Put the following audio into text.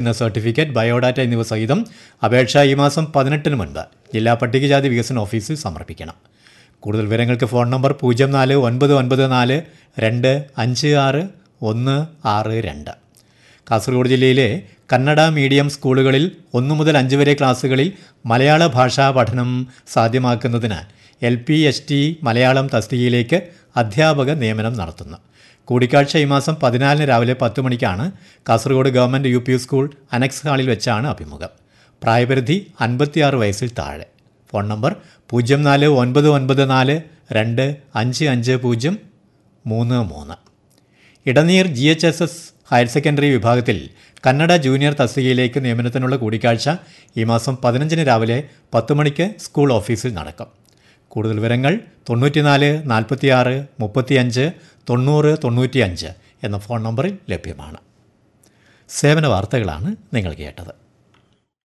fitness certificate biodata എന്നിവ സഹിതം അപേക്ഷ ഈ മാസം പതിനെട്ടിന് മുൻപ് ജില്ലാ പട്ടികജാതി വികസന ഓഫീസിൽ സമർപ്പിക്കണം കൂടുതൽ വിവരങ്ങൾക്ക് ഫോൺ നമ്പർ പൂജ്യം നാല് ഒൻപത് ഒൻപത് നാല് രണ്ട് അഞ്ച് ആറ് ഒന്ന് ആറ് രണ്ട് കാസർഗോഡ് ജില്ലയിലെ കന്നഡ മീഡിയം സ്കൂളുകളിൽ ഒന്നു മുതൽ അഞ്ച് വരെ ക്ലാസ്സുകളിൽ മലയാള ഭാഷാ പഠനം സാധ്യമാക്കുന്നതിന് L P S T Malayalam തസ്തികയിലേക്ക് അധ്യാപക നിയമനം നടത്തുന്നു കൂടിക്കാഴ്ച ഈ മാസം പതിനാലിന് രാവിലെ പത്ത് മണിക്കാണ് Kasaragod government U P school annex ഹാളിൽ വെച്ചാണ് അഭിമുഖം പ്രായപരിധി അൻപത്തിയാറ് വയസ്സിൽ താഴെ ഫോൺ നമ്പർ പൂജ്യം നാല് ഒൻപത് ഒൻപത് നാല് രണ്ട് അഞ്ച് അഞ്ച് പൂജ്യം മൂന്ന് മൂന്ന് Edneer G H S S higher secondary വിഭാഗത്തിൽ കന്നഡ ജൂനിയർ തസ്തികയിലേക്ക് നിയമനത്തിനുള്ള കൂടിക്കാഴ്ച ഈ മാസം പതിനഞ്ചിന് രാവിലെ പത്ത് മണിക്ക് സ്കൂൾ ഓഫീസിൽ നടക്കും കൂടുതൽ വിവരങ്ങൾ തൊണ്ണൂറ്റിനാല് നാൽപ്പത്തിയാറ് മുപ്പത്തിയഞ്ച് തൊണ്ണൂറ് തൊണ്ണൂറ്റിയഞ്ച് എന്ന ഫോൺ നമ്പറിൽ ലഭ്യമാണ് സേവന വാർത്തകളാണ് നിങ്ങൾ കേട്ടത്